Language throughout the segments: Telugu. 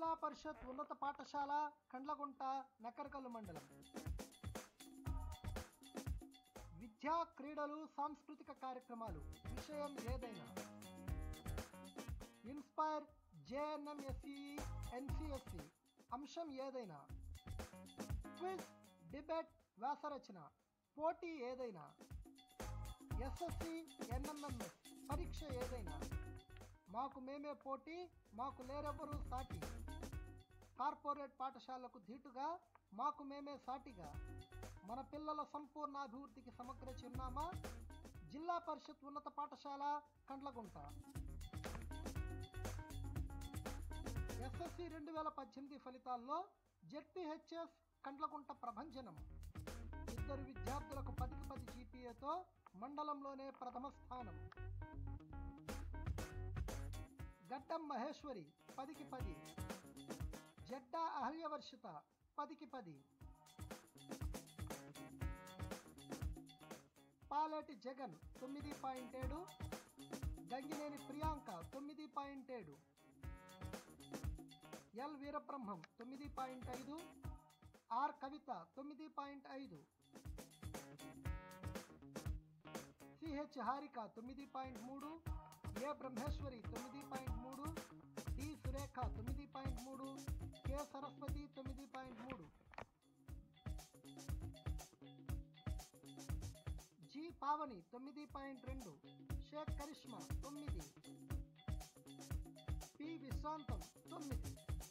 జిల్లా పరిషత్ ఉన్నత పాఠశాల కండ్లగుంట నకరకల్లు మండలం విద్యా క్రీడలు సాంస్కృతిక కార్యక్రమాలు విషయం ఏదైనా ఇన్స్పైర్ జేఎన్ఎంఎస్సి ఎన్సిఎస్సి అంశం ఏదైనా క్విజ్ డిబేట్ వ్యాసరచన పోటీ ఏదైనా ఎస్ఎస్సి ఎన్ఎంఎంఎస్ పరీక్ష ఏదైనా మాకు మేమే పోటీ మాకు లేరెవరూ సాటి కార్పొరేట్ పాఠశాలకు ధీటుగా మాకు మేమే సాటిగా మన పిల్లల సంపూర్ణ అభివృద్ధికి సమగ్ర చిరునామా జిల్లా పరిషత్ ఉన్నత పాఠశాల కండ్లగుంట ఎస్ఎస్సి రెండు వేల పద్దెనిమిది ఫలితాల్లో జెడ్పీహెచ్ఎస్ కండ్లగుంట ప్రభంజనం ఇద్దరు విద్యార్థులకు పదికి పది జీపీఏతో మండలంలోనే ప్రథమ స్థానం గడ్డం మహేశ్వరి పదికి పది జడ్డా అహల్యవర్షిత పదికి పది పాలేటి జగన్ తొమ్మిది పాయింట్ ఏడు గంగినేని ప్రియాంక తొమ్మిది పాయింట్ ఏడు ఎల్ వీరబ్రహ్మం తొమ్మిది పాయింట్ ఐదు ఆర్ కవిత తొమ్మిది పాయింట్ ఐదు సిహెచ్ హారిక తొమ్మిది పాయింట్ మూడు ఏ బ్రహ్మేశ్వరి తొమ్మిది పాయింట్ మూడు డి సురేఖ తొమ్మిది పాయింట్ మూడు కె సరస్వతి తొమ్మిది పాయింట్ మూడు జి పావని తొమ్మిది పాయింట్ రెండు షేక్ కరిష్మా తొమ్మిది పి విశ్రాంతం తొమ్మిది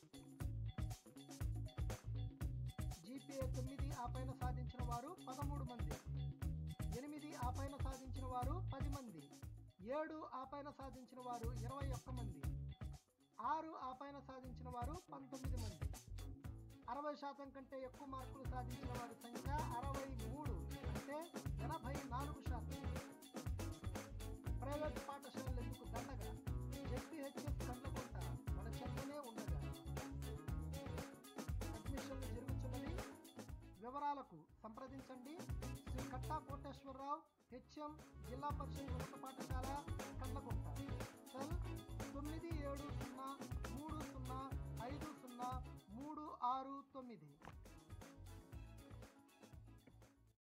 జీపీఏ తొమ్మిది ఆ పైన సాధించిన వారు పదమూడు మంది ఎనిమిది ఆ పైన సాధించిన వారు పది మంది ఏడు ఆ పైన సాధించిన వారు ఇరవై ఒక్క మంది ఆరు ఆ పైన సాధించిన వారు పంతొమ్మిది మంది అరవై శాతం కంటే ఎక్కువ మార్కులు సాధించిన వారి సంఖ్య అరవై మూడు అంటే ఎనభై నాలుగు శాతం ప్రైవేట్ పాఠశాలలు ఎందుకు దండగా జెడ్పీహెచ్ఎస్ కండ్లకుంట మన చెంతనే ఉండగా అడ్మిషన్లు జరుగుతున్నవి వివరాలకు సంప్రదించండి శ్రీ కట్టా కోటేశ్వరరావు హెచ్ఎం జిల్లా పరిషత్ ఉన్నత పాఠశాల కండ్లకుంట సెల్ తొమ్మిది ఏడు సున్నా మూడు సున్నా ఐదు సున్నా మూడు ఆరు తొమ్మిది